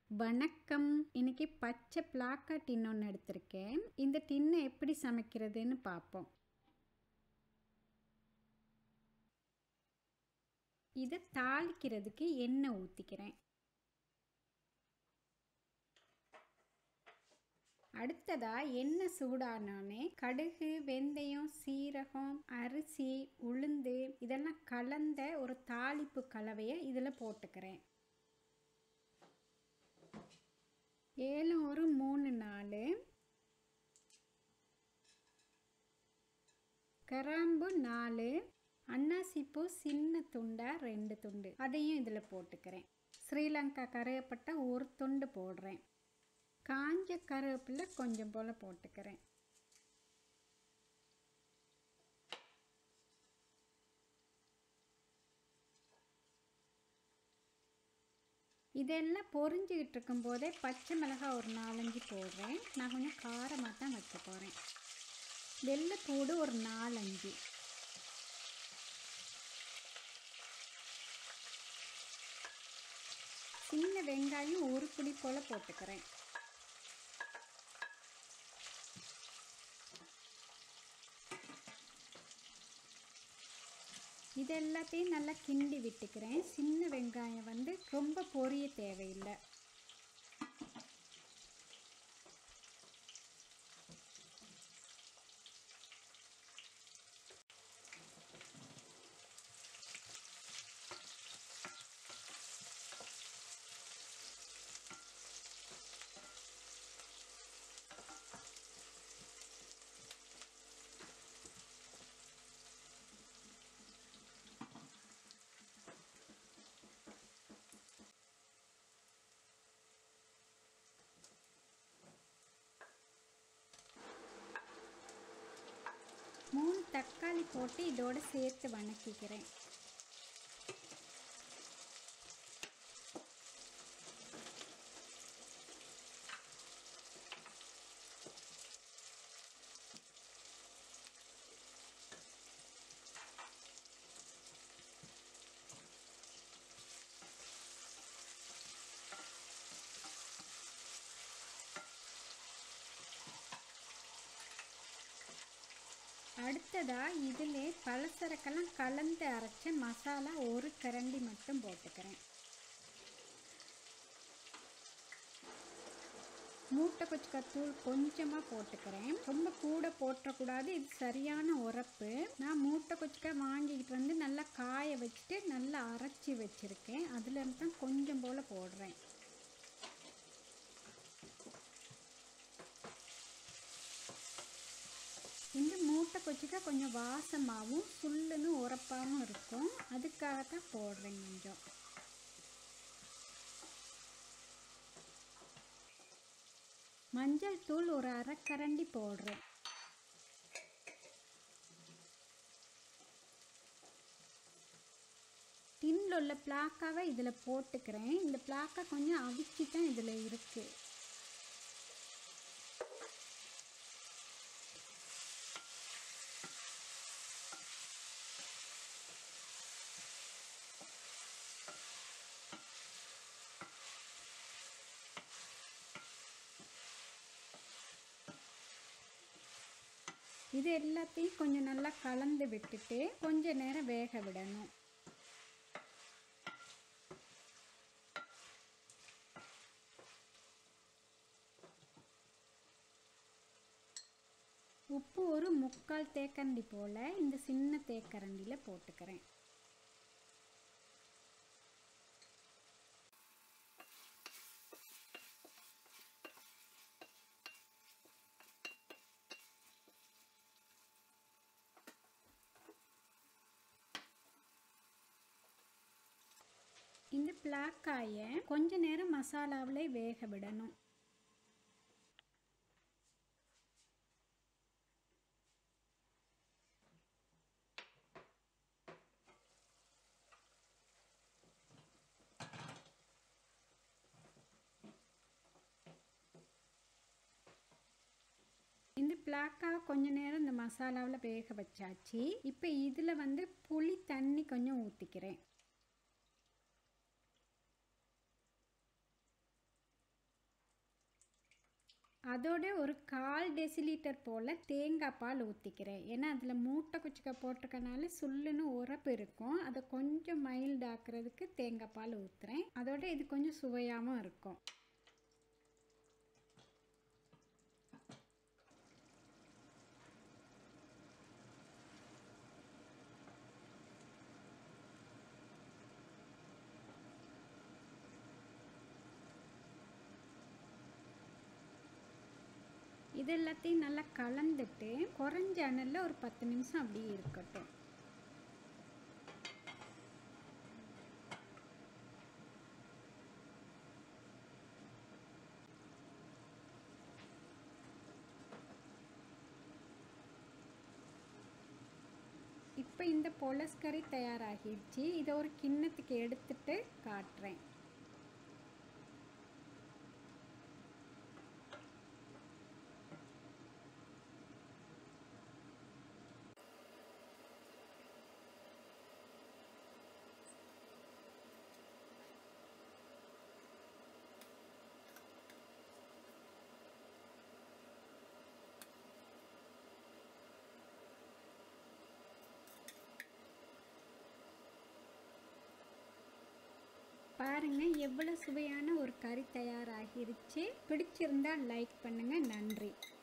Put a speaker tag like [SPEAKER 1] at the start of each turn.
[SPEAKER 1] வணக்கம் இன்னைக்கு பச்சை பிளாக்கா டின் ஒன்று எடுத்திருக்கேன் இந்த டின்னை எப்படி சமைக்கிறதுன்னு பார்ப்போம் இதை தாளிக்கிறதுக்கு எண்ணெய் ஊற்றிக்கிறேன் அடுத்ததா எண்ணெய் சூடானோடனே கடுகு வெந்தயம் சீரகம் அரிசி உளுந்து இதெல்லாம் கலந்த ஒரு தாளிப்பு கலவையை இதில் போட்டுக்கிறேன் ஏலம் ஒரு மூணு நாலு கிராம்பு நாலு அன்னாசிப்பூ சின்ன துண்டா ரெண்டு துண்டு அதையும் இதில் போட்டுக்கிறேன் ஸ்ரீலங்கா கருவேப்பட்டை ஒரு துண்டு போடுறேன் காஞ்ச கருவேப்பிலை கொஞ்சம் போல் போட்டுக்கிறேன் இதெல்லாம் பொரிஞ்சுக்கிட்டு இருக்கும்போதே பச்சை மிளகாய் ஒரு நாலஞ்சு போடுறேன் நான் கொஞ்சம் காரமாக தான் வைக்க போகிறேன் வெள்ளைப்பூடு ஒரு நாலஞ்சு சின்ன வெங்காயம் ஒரு பிடி போல் போட்டுக்கிறேன் இது எல்லாத்தையும் நல்லா கிண்டி விட்டுக்கிறேன் சின்ன வெங்காயம் வந்து ரொம்ப பொரிய தேவையில்லை மூணு தக்காளி போட்டு இதோட சேர்த்து வணக்கிக்கிறேன் அடுத்ததா இதிலே பலசரக்கெல்லாம் கலந்து அரைச்ச மசாலா ஒரு கரண்டி மட்டும் போட்டுக்கிறேன் மூட்டை கொச்சுக்கத்தூள் கொஞ்சமாக போட்டுக்கிறேன் ரொம்ப கூட போட்டக்கூடாது இது சரியான உரப்பு நான் மூட்டை கொச்சுக்காய் வாங்கிக்கிட்டு வந்து நல்லா காய வச்சுட்டு நல்லா அரைச்சி வச்சுருக்கேன் அதில் தான் கொஞ்சம் போல் போடுறேன் இந்த மூட்டை கொச்சிக்காய் கொஞ்சம் வாசமாகவும் சுல்லுன்னு உரப்பாகவும் இருக்கும் அதுக்காக தான் போடுறேன் கொஞ்சம் மஞ்சள் தூள் ஒரு அரை கரண்டி போடுறேன் டின்ல உள்ள பிளாக்காவை இதில் போட்டுக்கிறேன் இந்த பிளாக்கா கொஞ்சம் அவிச்சு தான் இதில் இருக்குது இது எல்லாத்தையும் கொஞ்சம் நல்லா கலந்து விட்டுட்டு கொஞ்ச நேரம் வேக விடணும் உப்பு ஒரு முக்கால் தேக்கரண்டி போல் இந்த சின்ன தேக்கரண்டியில் போட்டுக்கிறேன் இந்த பிளாக்காயை கொஞ்ச நேரம் மசாலாவில் வேக விடணும் இந்த பிளாக்காக கொஞ்ச நேரம் இந்த மசாலாவில் வேக வச்சாச்சு இப்போ இதில் வந்து புளி தண்ணி கொஞ்சம் ஊற்றிக்கிறேன் அதோட ஒரு கால் டெசிலிட்டர் போல் தேங்காய் பால் ஊற்றிக்கிறேன் ஏன்னா அதில் மூட்டை குச்சிக்காய் போட்டிருக்கனால சுல்லுன்னு உரப்பு இருக்கும் அதை கொஞ்சம் மைல்டு ஆக்குறதுக்கு தேங்காய் பால் ஊற்றுறேன் அதோட இது கொஞ்சம் சுவையாகவும் இருக்கும் இது எல்லாத்தையும் நல்லா கலந்துட்டு குறைஞ்ச அனலில் ஒரு பத்து நிமிஷம் அப்படியே இருக்கட்டும் இப்போ இந்த பொலஸ்கறி தயாராகிடுச்சு இதை ஒரு கிண்ணத்துக்கு எடுத்துட்டு காட்டுறேன் பாருங்க எவ்வளோ சுவையான ஒரு கறி தயாராகிருச்சு பிடிச்சிருந்தா லைக் பண்ணுங்க நன்றி